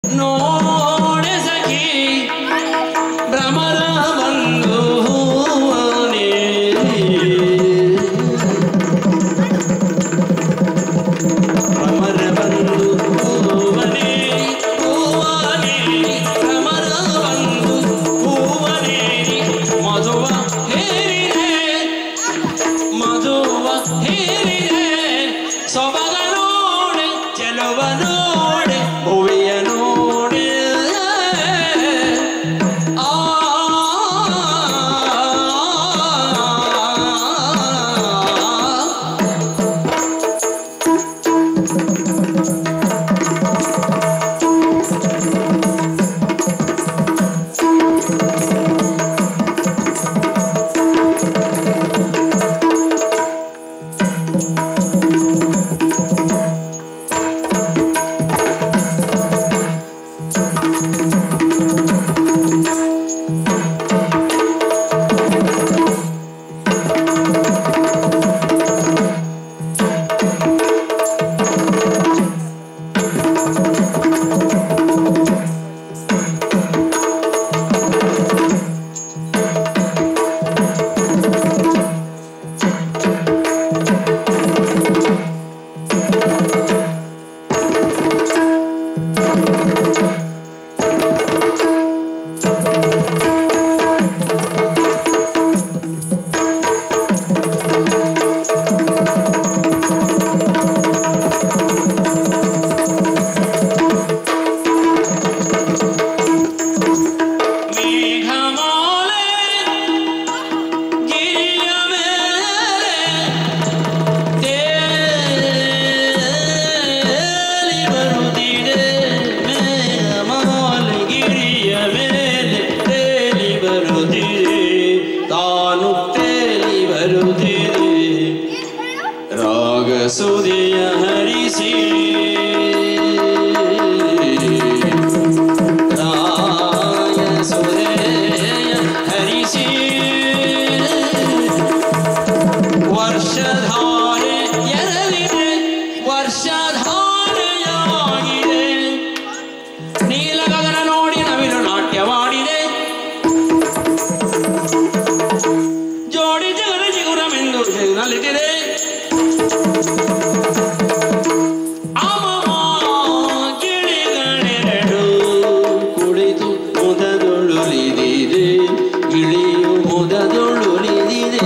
ನೋಡೆ ಸಖಿ ಭ್ರಮರ ಬಂದು ಹೂವನೇ. ಭ್ರಮರ ಬಂದು ಹೂವನೇ, ಹೂವನೇ, ಭ್ರಮರ ಬಂದು ಹೂವನೇ, ಮಧುವ ಹೇರಿದೆ ಮಧುವ ಹೇರಿದೆ ಸೊಬಗ ನೋಡೆ ಚೆಲುವ ನೋಡೆ ಭುವಿಯ ನೋಡೆ ಆ ಮೇಘಮಾಲೆ ಗಿರಿಯ ಮೇಲೆ ತೇಲಿ ಬರುತ್ತಿದೆ ಮೇಘಮಾಲೆ ಗಿರಿಯ ಮೇಲೆ ತೇಲಿ ಬರುತ್ತಿದೆ ತಾನು ತೇಲಿ ಬರುತ್ತಿದೆ ರಾಗ ಸುದಿಯ ಹರಿಸಿ ರಾಯ ಸುದೆಯ ಹರಿಸಿ ವರ್ಷಧಾರೆ ಎರಲಿದೆ ವರ್ಷಧಾರೆಯಾಗಿದೆ ನೀಲ ಗಗನ ನೋಡಿ ನವಿಲು ನಾಟ್ಯವಾಡಿದೆ ಜೋಡಿ ಜಗರ ಜಿಗುರಮೆಂದು ನಲಿದಿದೆ ಅಮಮ ಗಿಳಿಗಳೆರಡು ಕುಳಿತು ಮುದದೊಳುಲಿದಿದೆ ಗಿಳಿಯು ಮುದದೊಳುಲಿದಿದೆ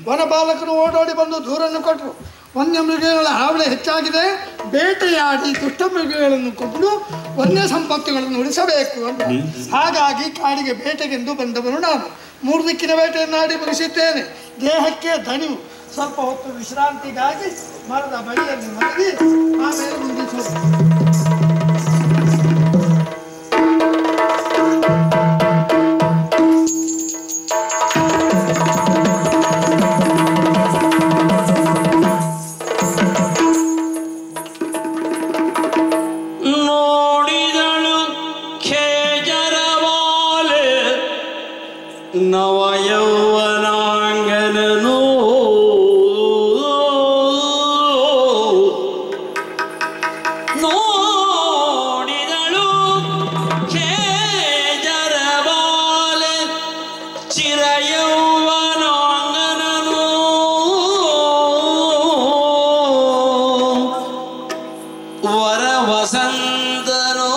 ವನಪಾಲಕರು ಓಡೋಡಿ ಬಂದು ದೂರನ್ನು ಕೊಟ್ಟರು ವನ್ಯಮೃಗಗಳ ಹಾವಳಿ ಹೆಚ್ಚಾಗಿದೆ ಬೇಟೆಯಾಡಿ ದುಷ್ಟ ಮೃಗಗಳನ್ನು ಕೊಂದು ವನ್ಯ ಸಂಪತ್ತುಗಳನ್ನು ಉಳಿಸಬೇಕು ಅಂತ ಹಾಗಾಗಿ ಕಾಡಿಗೆ ಬೇಟೆಗೆಂದು ಬಂದವನು ನಾನು ಮೂರು ದಿಕ್ಕಿನ ಬೇಟೆಯನ್ನಾಡಿ ಮುಗಿಸಿದ್ದೇನೆ ದೇಹಕ್ಕೆ ದಣಿವು ಸ್ವಲ್ಪ ಹೊತ್ತು ವಿಶ್ರಾಂತಿಗಾಗಿ ಮರದ ಬಳಿಯಲ್ಲಿ ಮಲಗಿ ಆಮೇಲೆ ಮುಂದಿಸೋದು ನೋಡಿದಳು ಖೇಜರವಾಲೆ ನವಯೌವನಾಂಗನನು ನೋಡಿದಳು ಖೇಜರವಾಲೆ ಚಿರಯೌವನಾಂಗನನು ವರ ವಸಂತನೋ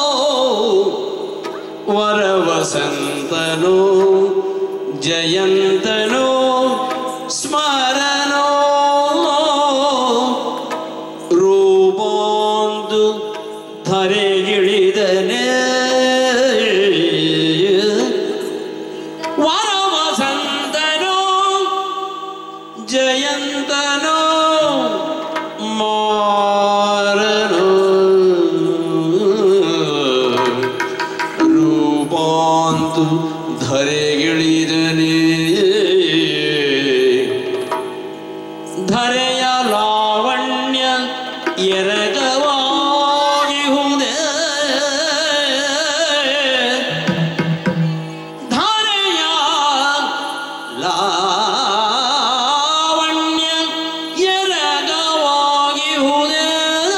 ವರ ವಸಂತನೋ ಜಯಂತನೋ ಸ್ಮರಣೋ ರೂಪೊಂದು ಧರೆಗಿಳಿದನೆ ವರ ವಸಂತನೋ ಜಯಂತನೋ ಮಾರನು ರೂಪಾಂತು ಧರೆಗಿಳಿದನೆ ಧರೆಯ ಲಾವಣ್ಯ ಎರಗವಾಗಿಹುದೇ ಧರೆಯ ಲಾವಣ್ಯ ಎರಗವಾಗಿಹುದೇ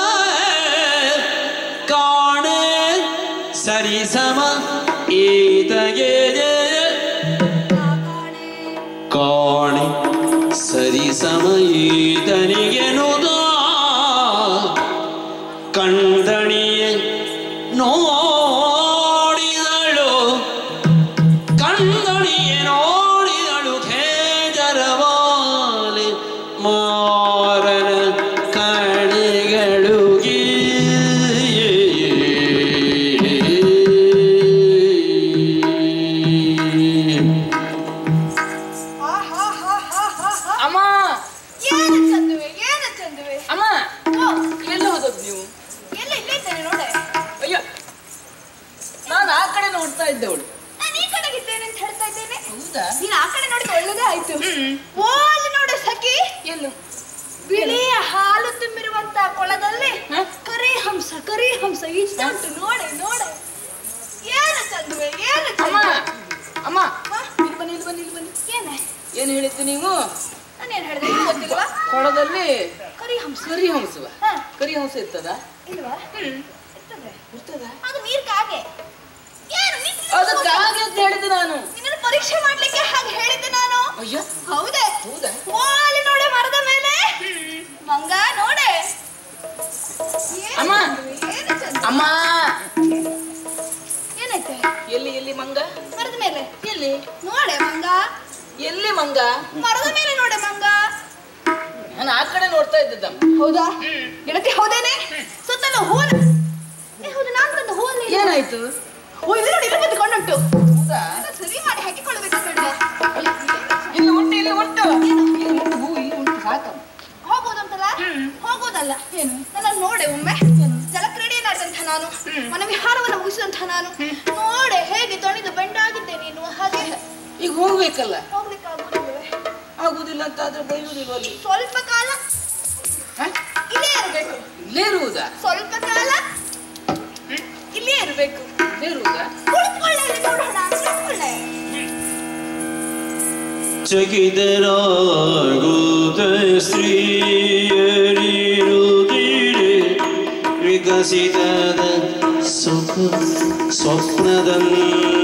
ಕಾಣೆ ಸರಿಸಮ ಈತಗೆ ಕಾಣೆ ಸರಿಸಮ ಈತನಿಗೆನುದ ಕಂದಣಿಯೇ ನೋಡಿದಳು ಕಂದಣಿಯೇ ನೋಡಿದಳು ಖೇಜರವಾಲೆ ಮಾರನ ಕಣಿಗಳುಗಿ ಅಮ್ಮ ಏನು ಚಂದುವೆ ಏನು ಚಂದುವೆ ಅಮ್ಮ ಓ, ಎಲ್ಲ ಹೋದದ್ದು ನೀವು ಎಲ್ಲ ಇಲ್ಲೇ ಇದ್ದೇನೆ ನೋಡೆ ಅಯ್ಯೋ ನಾನು ಆ ಕಡೆ ನೋಡ್ತಾ ಇದ್ದವಳು ನಾನು ಈ ಕಡೆಗಿದ್ದೇನೆ ಅಂತ ಹೇಳ್ತಾ ಇದ್ದೇನೆ ಹೌದಾ ನೀನು ಆ ಕಡೆ ನೋಡಿದ ಒಳ್ಳೇದೇ ಆಯ್ತು ಓ ಅಲ್ಲಿ ನೋಡು ಸಖಿ ಎಲ್ಲು ಬಿಳಿಯ ಹಾಲು ತುಂಬಿರುವಂತ ಕೊಳದಲ್ಲಿ ಹ? ಕರಿ ಹಂಸ ಕರಿ ಹಂಸ ಇಷ್ಟ ಉಂಟು ನೋಡೆ ನೋಡೆ ಏನು ಚಂದುವೆ ಏನು ಅಮ್ಮ ಚಂದುವೆ? ಅಮ್ಮ ಹ? ಇಲ್ಲಿ ಬನ್ನಿ ಇಲ್ಲಿ ಬನ್ನಿ ಇಲ್ಲಿ ಬನ್ನಿ ಏನೇ ಏನು ಹೇಳಿದ್ದು ನೀವು ನಾನೇನು ಹೇಳಿದೆ ನಿಮ್ಗೆ ಗೊತ್ತಿಲ್ವಾ ಕೊಳದಲ್ಲಿ ಕರಿ ಹಂಸ ಕರಿ ಹಂಸವ ಹ, ಕರಿ ಹಂಸ ಇರ್ತದ ಇಲ್ವಾ ಇರ್ತದೆ. ಇರ್ತದ ಅದು ನೀರ್ ಕಾಗೆ ಏನು ನೀನು ಅದು ಕಾಗೆ ಅಂತ ಹೇಳಿದ್ದು ನಾನು ನಿನ್ನನ್ನು ಪರೀಕ್ಷೆ ಮಾಡ್ಲಿಕ್ಕೆ ಹಾಗೆ ಹೇಳಿದ್ದೆ ನಾನು ಅಯ್ಯೋ ಹೌದೇ ಹೌದಾ ಓ ಅಲ್ಲಿ ನೋಡೆ ಮರದ ಮೇಲೆ ಮಂಗ ನೋಡೆ ಏನು ಅಮ್ಮ. ಚಂದ್ವಿ, ಏನು ಚಂದ್ವಿ? ಅಮ್ಮ ಏನಾಯ್ತೆ ಎಲ್ಲಿ ಎಲ್ಲಿ ಮಂಗ ಮರದ ಮೇಲೆ ಎಲ್ಲಿ ನೋಡೆ ಮಂಗ ಎಲ್ಲಿ ಮಂಗ ಮರದ ಮೇಲೆ ನೋಡೆ ಮಂಗ ನಾನು ಆ ಕಡೆ ನೋಡ್ತಾ ಇದ್ದದ್ದಮ್ಮ ಹೌದಾ ಗೆಳತಿ ಹೌದೇನೆ ಸುತ್ತಲ ಹೂವನ ಏ ಹೌದು ನಾನು ತಂದ ಹೂವಲ್ಲಿ ಏನಾಯ್ತು ಓ ಇಲ್ಲಿ ನೋಡಿ ಇಲ್ಲಿ ಬಂದುಕೊಂಡುಂಟು ಹೌದಾ ಅದನ್ನ ಸರಿ ಮಾಡಿ ಹಾಕಿಕೊಳ್ಳಬೇಕು ಬೇಡ ಇಲ್ಲಿ ಉಂಟು ಇಲ್ಲಿ ಉಂಟು ಇಲ್ಲಿ ಉಂಟು ಹೂ ಇಲ್ಲಿ ಉಂಟು ಸಾಕು ಹೋಗೋದಂತಲ್ಲ ಹೋಗೋದಲ್ಲ ಏನು ನನ್ನ ನೋಡೆ ಒಮ್ಮೆ ಜಲಕ್ರೀಡೆಯನ್ನಾಡಿದಂಥ ನಾನು ಮನ ವಿಹಾರವನ್ನು ಮುಗಿಸಿದಂಥ ನಾನು ನೋಡೆ ಹೇಗೆ ತೊಣಿದು ಬೆಂಡಾಗಿದ್ದೇನೆ ಎನ್ನುವ ಹಾಗೆ ಈಗ ಹೋಗ್ಬೇಕಲ್ಲ ಹೋಗ್ಲಿಕ್ಕಾಗುವುದಿಲ್ಲವೇ ಆಗುದಿಲ್ಲ ಅಂತ ಆದ್ರೆ ಬೈಯುವುದಿಲ್ಲ ಅಲ್ಲಿ ಸ್ವಲ್ಪ ಕಾಲ ಹ? ಇಲ್ಲೇ ಇರಬೇಕು ಇಲ್ಲೇ ಇರುವುದಾ ಸ್ವಲ್ಪ ಕಾಲ ಇಲ್ಲೇ ಇರಬೇಕು ಇಲ್ಲೇ ಇರುವುದಾ ಕುಳಿತುಕೊಳ್ಳೆ ಅಲ್ಲಿ ನೋಡೋಣ ಕುಳಿತುಕೊಳ್ಳೆ ಚಕಿತರಾಗುತ್ತ ಸ್ತ್ರೀಯರಿರುವುದಿರೆ ವಿಕಸಿತದ ಸುಖ ಸ್ವಪ್ನದಂತೆ